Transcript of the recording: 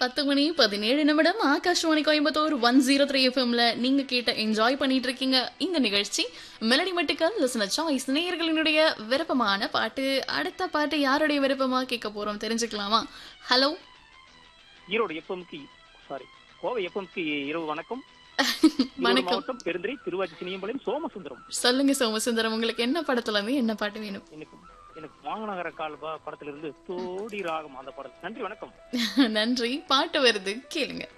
பத்து மணி பதினேழு நிமிடம் Akashvani Coimbatore one zero three எஃப்எம்ல நீங்க கேட்ட என்ஜாய் பண்ணிட்டு இருக்கீங்க இந்த நிகழ்ச்சி மெலடி மட்டுக்கள் லிசன சாய்ஸ் நேயர்களினுடைய விருப்பமான பாட்டு அடுத்த பாட்டு யாருடைய விருப்பமா கேட்க போறோம் தெரிஞ்சுக்கலாமா ஹலோ ஈரோடு எஃப்எம்க்கு சாரி கோவை எஃப்எம்க்கு இரவு வணக்கம் ஈரோடு வணக்கம் மாவட்டம் பெருந்துறை திருவாச்சி சினியம்பாளையம் சோமசுந்தரம் சொல்லுங்க சோமசுந்தரம் உங்களுக்கு என்ன படத்துல இருந்து என்ன பாட்டு வேணும் எனக்கு எனக்கு வாங்கநகர கால்பா படத்திலிருந்து தோடி ராகம் அந்த படம் நன்றி வணக்கம் நன்றி பாட்டு வருது கேளுங்க